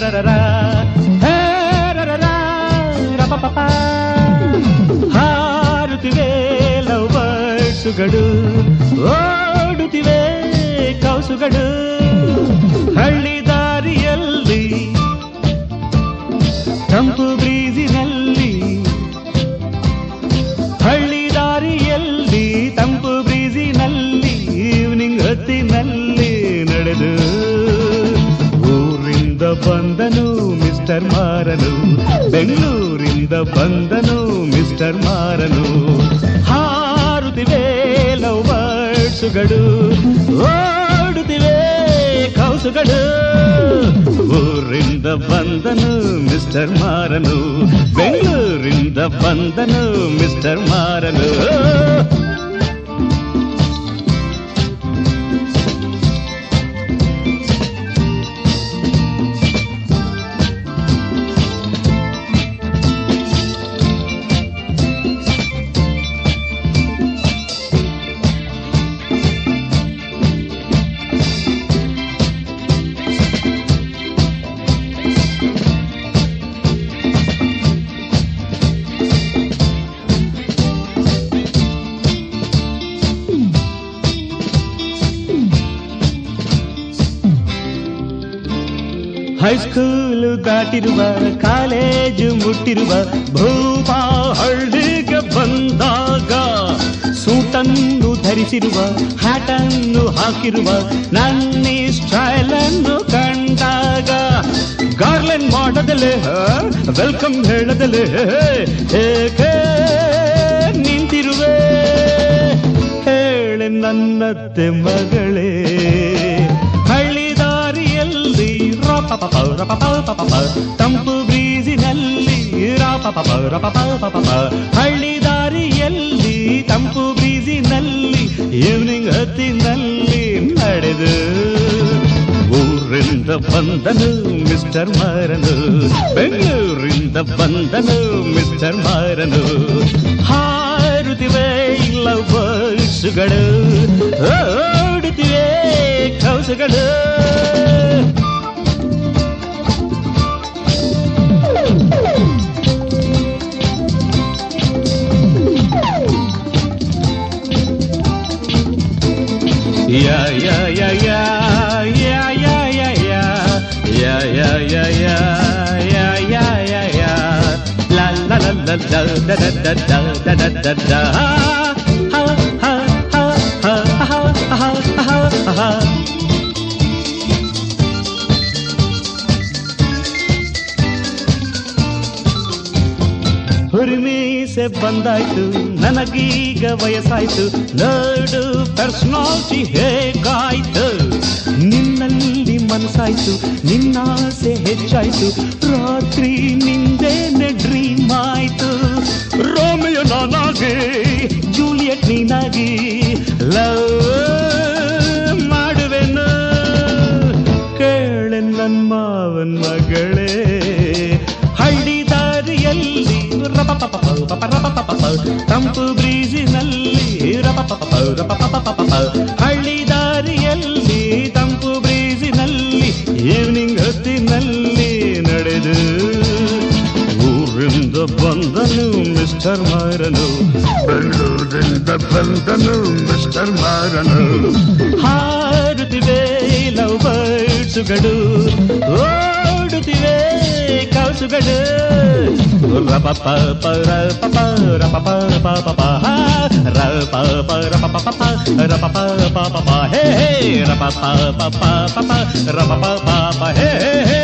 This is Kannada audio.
ರರರ, ಹೇ ರರರ, ರಪಪಪ. ಹಾರುತ್ತಿವೆ ಲವ್ ಬರ್ಡ್ಸುಗಳು ಓಡುತ್ತಿವೆ ಕೌಸುಗಳು ಹಳ್ಳಿ ದಾರಿಯಲ್ಲಿ ತಂಪು ಬ್ರೀಜಿನಲ್ಲಿ ಹಳ್ಳಿ ದಾರಿಯಲ್ಲಿ ತಂಪು ಬ್ರೀಜಿನಲ್ಲಿ ಈವ್ನಿಂಗ್ ಹೊತ್ತಿನಲ್ಲಿ ನಡೆದು ಊರಿಂದ ಬಂದನು ಮಿಸ್ಟರ್ ಮಾರನು ಬೆಂಗಳೂರಿಂದ ಬಂದನು ಮಿಸ್ಟರ್ ಮಾರನು ಹಾರುತ್ತಿವೆ ಲವ್ ಬರ್ಡ್ಸುಗಳು ಓಡುತ್ತಿವೆ ಕೌಸುಗಳು ಊರಿಂದ ಬಂದನು ಮಿಸ್ಟರ್ ಮಾರನು ಬೆಂಗಳೂರಿಂದ ಬಂದನು ಮಿಸ್ಟರ್ ಮಾರನು ಹೈಸ್ಕೂಲು ದಾಟಿರುವ ಕಾಲೇಜು ಮುಟ್ಟಿರುವ ಭೂಪ ಹಳ್ಳಿಗೆ ಬಂದಾಗ ಸೂಟನ್ನು ಧರಿಸಿರುವ ಹ್ಯಾಟನ್ನು ಹಾಕಿರುವ ನನ್ನಿ ಸ್ಟೈಲ್ ಅನ್ನು ಕಂಡಾಗ ಗಾರ್ಲೆನ್ ಮಾಡದಲ್ಲೇ ವೆಲ್ಕಮ್ ಹೇಳದಲ್ಲೇ ಏಕೆ ನಿಂತಿರುವೆ ಹೇಳೆ ನನ್ನತ್ತೆ ಮಗಳೇ ಹಳ್ಳಿ ದಾರಿಯಲ್ಲಿ ರಾಪಪ ರಪಪ ತಂಪು ಬ್ರೀಜಿನಲ್ಲಿ ರಾಪಪ ರಪಪ ಹಳ್ಳಿ ದಾರಿಯಲ್ಲಿ ತಂಪು ಬ್ರೀಜಿನಲ್ಲಿ ಈವ್ನಿಂಗ್ ಹೊತ್ತಿನಲ್ಲಿ ನಡೆದು ಊರಿಂದ ಬಂದನು ಮಿಸ್ಟರ್ ಮಾರನು ಬೆಂಗಳೂರಿಂದ ಬಂದನು ಮಿಸ್ಟರ್ ಮಾರನು ಹಾರುತ್ತಿವೆ ಲವ್ ಬರ್ಡ್ಸ್ಗಳು ಓಡುತ್ತಿವೆ ಕೌಸುಗಳು ಯಾ ಯಾ ಯಾ ಯಾ ಯಾ ಯಾ ಯಾ ಯಾ ಯಾ ಯಾ ಯಾ ಯಾ ಯಾ ಯಾ ಯಾ ಯಾ la la la la la da da da da da da da da ha ha ha ha ha ha ha ha ha ಹುರಿಮೀಸೆ ಬಂದಾಯ್ತು ನನಗೀಗ ವಯಸ್ಸಾಯ್ತು ನೋಡು ಪರ್ಸನಾಲಿಟಿ ಹೇಗಾಯ್ತು ನಿನ್ನಲ್ಲಿ ಮನಸ್ಸಾಯ್ತು ನಿನ್ನಾಸೆ ಹೆಚ್ಚಾಯ್ತು ರಾತ್ರಿ ನಿಂದೇನೆ ಡ್ರೀಮ್ ಆಯ್ತು ರೋಮಿಯೋ ನಾನಾಗಿ ಜೂಲಿಯಟ್ ನೀನಾಗಿ ಲವ್ ಮಾಡುವೆನು ಕೇಳೆ ನನ್ ಮಾವನ್ ಮಗಳೇ ಹಳ್ಳಿ ದಾರಿಯಲ್ಲಿ ರಪಪಪ ರಪಪಪ ತಂಪು ಬ್ರೀಜಿನಲ್ಲಿ ರಪಪಪ ರಪಪಪ ಹಳ್ಳಿ ದಾರಿಯಲ್ಲಿ ತಂಪು ಬ್ರೀಜಿನಲ್ಲಿ ಈವ್ನಿಂಗ್ ಹೊತ್ತಿನಲ್ಲಿ ನಡೆದು ಊರಿಂದ ಬಂದನು ಮಿಸ್ಟರ್ ಮಾರನು ಬೆಂಗಳೂರಿಂದ ಬಂದನು ಮಿಸ್ಟರ್ ಮಾರನು ಹಾರುತ್ತಿವೆ ಲವ್ ಬರ್ಡ್ಸುಗಳು ಓಡುತ್ತಿವೆ ಕೌಸುಗಳು ರಪಪ ರಪಪ ರಪಪ ಪಪ ರಪ ರಪಪ ರಪಪ ಪಪ ಹೇ ಹೇ ರಪಪ ಪಪ ಪಪ ರಪಪ ಪಾಪ ಹೇ ಹೇ ಹೇ